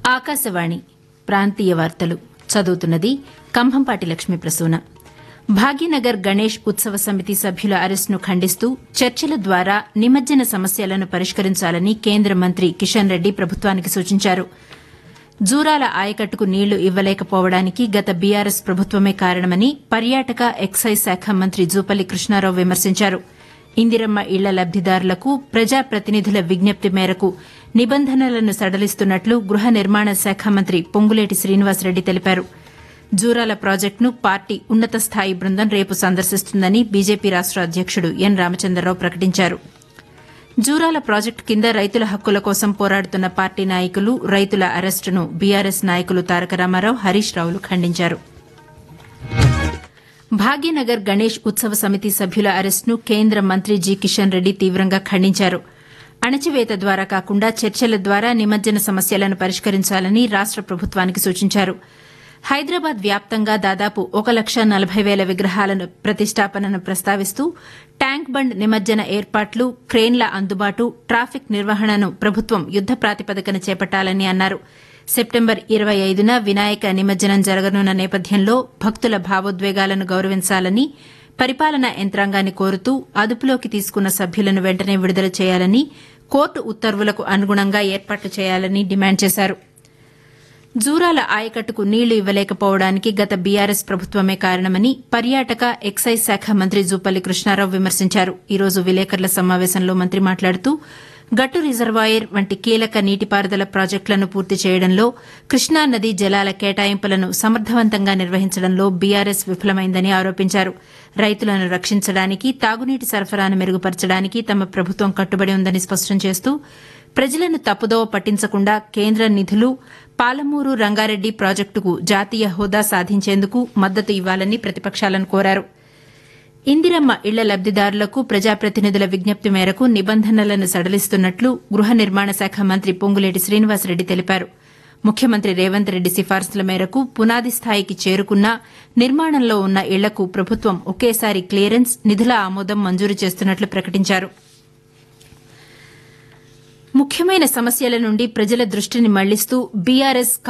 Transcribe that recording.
ఆకాశవాణి ప్రాంతీయ వార్తలు చదువుతున్నది కంభంపాటి లక్ష్మీ ప్రసూన భాగ్యనగర్ గణేష్ ఉత్సవ సమితి సభ్యుల అరెస్టును ఖండిస్తూ చర్చల ద్వారా నిమజ్జన సమస్యలను పరిష్కరించాలని కేంద్ర మంత్రి కిషన్ రెడ్డి ప్రభుత్వానికి సూచించారు జూరాల ఆయకట్టుకు నీళ్లు ఇవ్వలేకపోవడానికి గత బీఆర్ఎస్ ప్రభుత్వమే కారణమని పర్యాటక ఎక్సైజ్ శాఖ మంత్రి జూపల్లి కృష్ణారావు విమర్శించారు ఇందిరమ్మ ఇళ్ల లబ్దిదారులకు ప్రజాప్రతినిధుల విజ్ఞప్తి మేరకు నిబంధనలను సడలిస్తున్నట్లు గృహ నిర్మాణ శాఖ మంత్రి పొంగులేటి శ్రీనివాసరెడ్డి తెలిపారు జూరాల ప్రాజెక్టును పార్టీ ఉన్నత స్థాయి బృందం రేపు సందర్శిస్తుందని బీజేపీ రాష్ట అధ్యకుడు ఎన్ రామచంద్రరావు ప్రకటించారు జూరాల ప్రాజెక్టు కింద రైతుల హక్కుల కోసం పోరాడుతున్న పార్టీ నాయకులు రైతుల అరెస్టును బీఆర్ఎస్ నాయకులు తారక రామారావు హరీష్ రావులు ఖండించారు భాగ్యనగర్ గణేష్ ఉత్సవ సమితి సభ్యుల అరెస్టును కేంద్ర మంత్రి జి కిషన్ రెడ్డి తీవ్రంగా ఖండించారు అణచివేత ద్వారా కాకుండా చర్చల ద్వారా నిమజ్జన సమస్యలను పరిష్కరించాలని రాష్ట ప్రభుత్వానికి సూచించారు హైదరాబాద్ వ్యాప్తంగా దాదాపు ఒక లక్ష నలభై వేల విగ్రహాలను ప్రతిష్టాపనను ప్రస్తావిస్తూ ట్యాంక్ బండ్ నిమజ్జన ఏర్పాట్లు క్రేన్ల అందుబాటు ట్రాఫిక్ నిర్వహణను ప్రభుత్వం యుద్ద ప్రాతిపదికన చేపట్టాలని అన్నారు సెప్టెంబర్ ఇరవై ఐదున వినాయక నిమజ్జనం జరగనున్న నేపథ్యంలో భక్తుల భావోద్వేగాలను గౌరవించాలని పరిపాలనా యంత్రాంగాన్ని కోరుతూ అదుపులోకి తీసుకున్న సభ్యులను వెంటనే విడుదల చేయాలని కోర్టు ఉత్తర్వులకు అనుగుణంగా ఏర్పాట్లు చేయాలని డిమాండ్ చేశారు జూరాల ఆయకట్టుకు నీళ్లు ఇవ్వలేకపోవడానికి గత బీఆర్ఎస్ ప్రభుత్వమే కారణమని పర్యాటక ఎక్సైజ్ శాఖ మంత్రి జూపల్లి కృష్ణారావు విమర్శించారు ఈ రోజు విలేకరుల సమావేశంలో మంత్రి మాట్లాడుతూ గట్టు రిజర్వాయర్ వంటి కీలక నీటిపారుదల ప్రాజెక్టులను పూర్తి చేయడంలో కృష్ణా నదీ జలాల కేటాయింపులను సమర్థవంతంగా నిర్వహించడంలో బీఆర్ఎస్ విఫలమైందని ఆరోపించారు రైతులను రక్షించడానికి తాగునీటి సరఫరాను మెరుగుపరచడానికి తమ ప్రభుత్వం కట్టుబడి ఉందని స్పష్టం చేస్తూ ప్రజలను తప్పుదోవ పట్టించకుండా కేంద్ర నిధులు పాలమూరు రంగారెడ్డి ప్రాజెక్టుకు జాతీయ హోదా సాధించేందుకు మద్దతు ఇవ్వాలని ప్రతిపక్షాలను కోరారు ఇందిరమ్మ ఇళ్ల లబ్దిదారులకు ప్రజాప్రతినిధుల విజ్ఞప్తి మేరకు నిబంధనలను సడలిస్తున్నట్లు గృహ నిర్మాణ శాఖ మంత్రి పొంగులేటి శ్రీనివాసరెడ్డి తెలిపారు ముఖ్యమంత్రి రేవంత్ రెడ్డి సిఫార్సుల మేరకు పునాది స్థాయికి చేరుకున్న నిర్మాణంలో ఉన్న ఇళ్లకు ప్రభుత్వం ఒకేసారి క్లియరెన్స్ నిధుల ఆమోదం మంజూరు చేస్తున్నట్లు ప్రకటించారు ముఖ్యమైన సమస్యల నుండి ప్రజల దృష్టిని మళ్లిస్తూ బీఆర్ఎస్